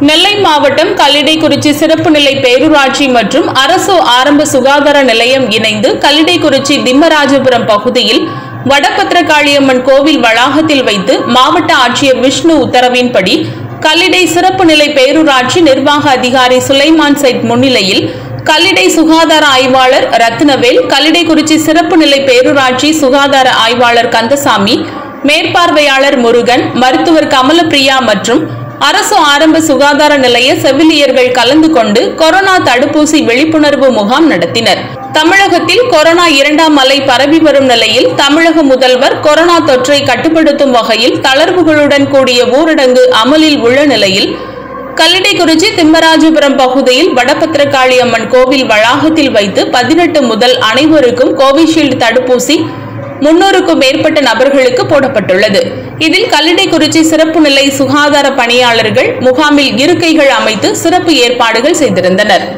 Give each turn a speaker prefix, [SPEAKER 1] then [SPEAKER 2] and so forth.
[SPEAKER 1] நெல்லை மாவட்டம் கல்லிடைக்குறிச்சி சிறப்பு நிலை பேரூராட்சி மற்றும் அரசு ஆரம்ப சுகாதார நிலையம் இணைந்து கல்லிடைக்குறிச்சி திம்மராஜபுரம் பகுதியில் வடபத்திரகாளியம்மன் கோவில் வளாகத்தில் வைத்து மாவட்ட ஆட்சியர் விஷ்ணு உத்தரவின்படி கல்லிடை சிறப்பு நிலை பேரூராட்சி நிர்வாக அதிகாரி சுலைமான் சைட் முன்னிலையில் கல்லிடை சுகாதார ஆய்வாளர் ரத்னவேல் கல்லிடைக்குறிச்சி சிறப்பு நிலை பேரூராட்சி சுகாதார ஆய்வாளர் கந்தசாமி மேற்பார்வையாளர் முருகன் மருத்துவர் கமலப்பிரியா மற்றும் அரசு ஆரம்ப சுகாதார நிலைய செவிலியர்கள் கலந்து கொண்டு கொரோனா தடுப்பூசி விழிப்புணர்வு முகாம் நடத்தினர் தமிழகத்தில் கொரோனா இரண்டாம் அலை பரவி வரும் நிலையில் தமிழக முதல்வர் கொரோனா தொற்றை கட்டுப்படுத்தும் வகையில் தளர்வுகளுடன் கூடிய ஊரடங்கு அமலில் உள்ள நிலையில் கல்லிடைக்குறிச்சி திம்மராஜபுரம் பகுதியில் வடபத்திரகாளி அம்மன் கோவில் வளாகத்தில் வைத்து பதினெட்டு முதல் அனைவருக்கும் கோவிஷீல்டு தடுப்பூசி முன்னூறுக்கும் மேற்பட்ட நபர்களுக்கு போடப்பட்டுள்ளது இதில் கல்லிடைக்குறிச்சி சிறப்பு நிலை சுகாதார பணியாளர்கள் முகாமில் இருக்கைகள் அமைத்து சிறப்பு ஏற்பாடுகள் செய்திருந்தனர்